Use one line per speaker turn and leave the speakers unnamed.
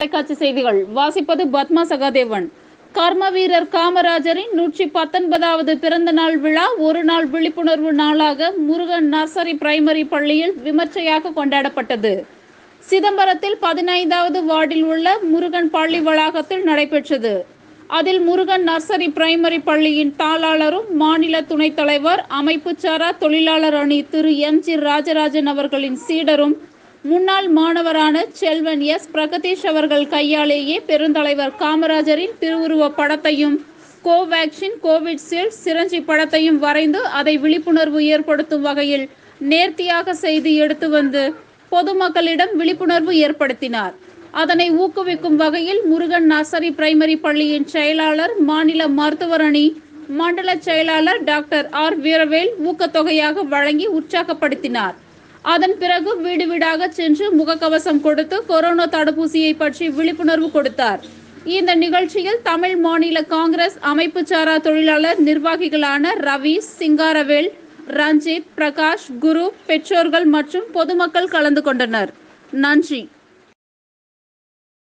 தொலைக்காட்சி செய்திகள் வாசிப்பது பத்மா சகாதேவன் கர்ம வீரர் காமராஜரின் நூற்றி பத்தொன்பதாவது பிறந்த நாள் விழா ஒரு நாள் விழிப்புணர்வு நாளாக முருகன் நர்சரி பிரைமரி பள்ளியில் விமர்சையாக கொண்டாடப்பட்டது சிதம்பரத்தில் பதினைந்தாவது வார்டில் உள்ள முருகன் பள்ளி வளாகத்தில் நடைபெற்றது அதில் முருகன் நர்சரி பிரைமரி பள்ளியின் தாளாளரும் மாநில துணைத் தலைவர் அமைப்புச்சாரா தொழிலாளர் அணி திரு எம் ஜி ராஜராஜன் அவர்களின் சீடரும் முன்னாள் மாணவரான செல்வன் எஸ் பிரகதீஷ் அவர்கள் கையாலேயே பெருந்தலைவர் காமராஜரின் திருவுருவ படத்தையும் கோவேக்சின் கோவிட்ஷீல்டு சிரஞ்சி படத்தையும் வரைந்து அதை விழிப்புணர்வு ஏற்படுத்தும் வகையில் நேர்த்தியாக செய்து எடுத்து வந்து பொதுமக்களிடம் விழிப்புணர்வு ஏற்படுத்தினார் அதனை ஊக்குவிக்கும் வகையில் முருகன் நர்சரி பிரைமரி பள்ளியின் செயலாளர் மாநில மருத்துவர் அணி மண்டல செயலாளர் டாக்டர் ஆர் வீரவேல் ஊக்கத்தொகையாக வழங்கி உற்சாகப்படுத்தினார் அதன் பிறகு வீடு வீடாக சென்று முகக்கவசம் கொடுத்து கொரோனா தடுப்பூசியை பற்றி விழிப்புணர்வு கொடுத்தார் இந்த நிகழ்ச்சியில் தமிழ் மாநில காங்கிரஸ் அமைப்பு சாரா தொழிலாளர் நிர்வாகிகளான ரவி சிங்காரவேல் ரஞ்சித் பிரகாஷ் குரு பெற்றோர்கள் மற்றும் பொதுமக்கள் கலந்து கொண்டனர் நன்றி